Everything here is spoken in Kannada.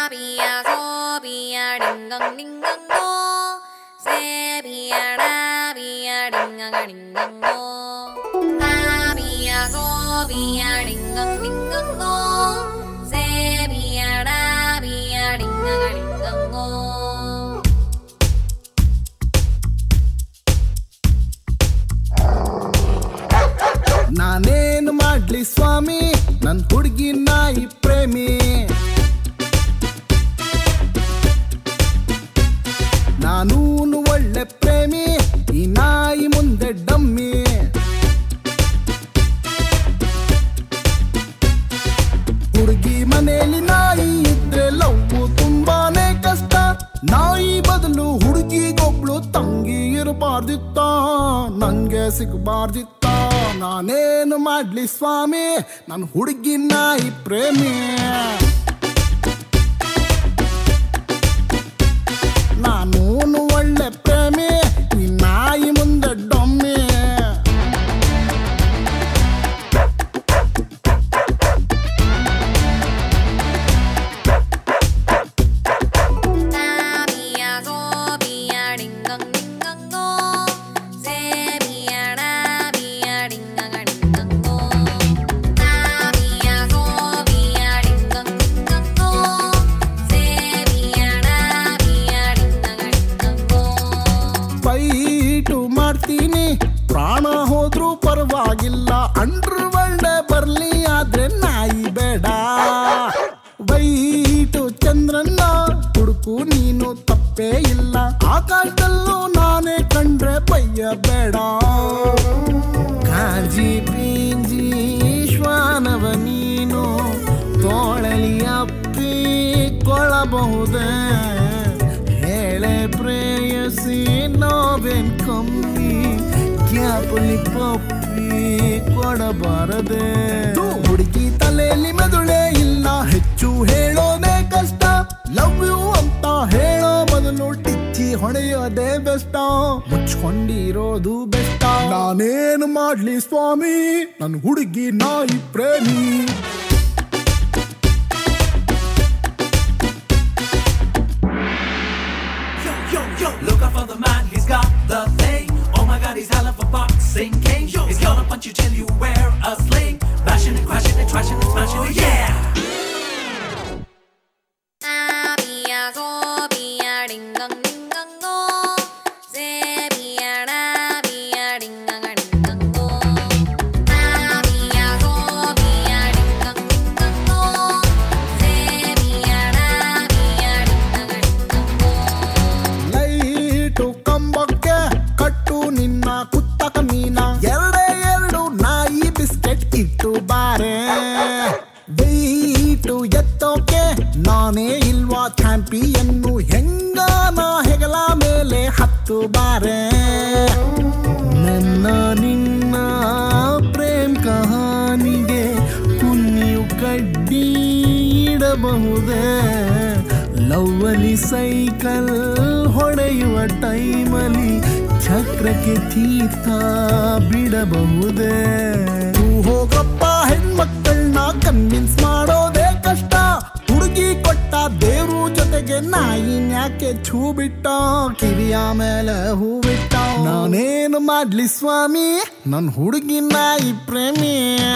비야 소비야 링강링강고 세비야 라비야 링강아 링강고 나비야 소비야 링강링강고 세비야 라비야 링강아 링강고 ನಾನೇನು ಮಾಡ್ಲಿ ಸ್ವಾಮಿ ನನ್ ಹುಡುಗಿ ನಾಯಿ ಪ್ರೇಮಿ ನಾನೂನು ಒಳ್ಳೆ ಪ್ರೇಮಿ ಈ ನಾಯಿ ಮುಂದೆ ಡಮ್ಮಿ ಹುಡುಗಿ ಮನೆಯಲ್ಲಿ ನಾಯಿ ಇದ್ರೆ ಲವ್ವು ತುಂಬಾನೇ ಕಷ್ಟ ನಾಯಿ ಬದಲು ಹುಡುಗಿಗೊಬ್ಳು ತಂಗಿ ಇರಬಾರ್ದಿತ್ತ ನಂಗೆ ಸಿಗಬಾರ್ದಿತ್ತ ನಾನೇನು ಮಾಡ್ಲಿ ಸ್ವಾಮಿ ನನ್ನ ಹುಡುಗಿ ನಾಯಿ ಪ್ರೇಮಿ ನಾನೂನು ಒಳ್ಳೆ ಪ್ರೇಮಿ ಈ ನಾಯಿ ಮುಂದೆ ಡೊಮ್ಮಿ 나비야 소비야 링강링강고 세비야 라비야 링강아 링강고 나비야 소비야 링강링강고 세비야 라비야 링강아 링강고 ಫೈಟು ಮಾಡ್ತೀನಿ ಪ್ರಾಣ ಹೋದ್ರೂ ಪರವಾಗಿಲ್ಲ ಅಂಡ್ರ್ ವರ್ಲ್ಡ್ ಬರ್ಲಿ ಆದ್ರೆ ನಾಯಿ ಬೇಡ ವೈಟು ಚಂದ್ರನ್ನ ಹುಡುಕು ನೀನು ತಪ್ಪೇ ಇಲ್ಲ ಆಕಾಶದಲ್ಲೂ ನಾನೇ ಕಂಡ್ರೆ ಬಯ್ಯ ಬೇಡ ಕಾಂಜಿ ಪೀಂಜಿ ಶ್ವಾನವ ನೀನು ತೋಳಲಿ ಅಪ್ಪಿಕೊಳ್ಳಬಹುದೇ ಹೇಳೆ ಪ್ರೇಯಸಿ ನೋವೇನ್ ಕಮ್ಮಿ ಕ್ಯಾಪಲಿ ಪಪ್ಪಿ ಕೊಡಬಾರದೆ ಹುಡುಗಿ ತಲೆಯಲ್ಲಿ ಮೆದುಳೇ ಇಲ್ಲ ಹೆಚ್ಚು ಹೇಳೋದೇ ಕಷ್ಟ ಲವ್ ಯು ಅಂತ ಹೇಳೋ ಬದಲು ಟಿಚ್ಚಿ ಹೊಡೆಯೋದೇ ಬೆಷ್ಟ ಮುಚ್ಕೊಂಡಿರೋದು ಬೆಷ್ಟ ನಾನೇನು ಮಾಡ್ಲಿ ಸ್ವಾಮಿ ನನ್ ಹುಡುಗಿ ನಾಯಿ ಪ್ರೇಮಿ Yo, yo, yo, look out for the man, he's got the thing. Oh my god, he's hell of a boxing king. Yo, he's gonna punch you till you wear a sling. Bashing and crashing and trashing and smashing it, yeah! 나비야 소비야 링강링강고 세비야 라비야 링강아 링강고 나비야 소비야 링강링강고 세비야 라비야 링강아 링강고 light ಕಂಬಕ್ಕೆ ಕಟ್ಟು ನಿನ್ನ ಕುತ್ತಕ ಮೀನ ಎರಡೇ ಎರಡು ನಾಯಿ ಬಿಸ್ಕೆಟ್ ಇಟ್ಟು ಬಾರೆ ವೆಯ್ಟು ಎತ್ತೋಕೆ ನಾನೇ ಇಲ್ವಾ ಚಾಂಪಿಯನ್ನು ಹೆಂಗಾನ ಹೆಗಲ ಮೇಲೆ ಹತ್ತು ಬಾರೆ ನನ್ನ ನಿನ್ನ ಪ್ರೇಮ್ ಕಹಾನಿಗೆ ಕುನ್ನಿಯು ಕಡ್ಡಿ ಇಡಬಹುದೇ ಲವ್ವಲಿ ಸೈಕಲ್ ಹೊಡೆಯುವ ಟೈಮಲ್ಲಿ ಚಕ್ರಕ್ಕೆ ತೀರ್ಥ ಬಿಡಬಹುದೇ ತೂ ಹೋಗಪ್ಪ ಹೆಣ್ಮಕ್ಕಳನ್ನ ಕನ್ವಿನ್ಸ್ ಮಾಡೋದೇ ಕಷ್ಟ ಹುಡುಗಿ ಕೊಟ್ಟ ದೇವ್ರು ಜೊತೆಗೆ ನಾಯಿ ಯಾಕೆ ಛೂ ಬಿಟ್ಟ ಕಿವಿಯ ಮೇಲೆ ಹೂ ಬಿಟ್ಟ ನಾನೇನು ಮಾಡ್ಲಿ ಸ್ವಾಮಿ ನನ್ ಹುಡುಗಿ ನಾಯಿ ಪ್ರೇಮಿ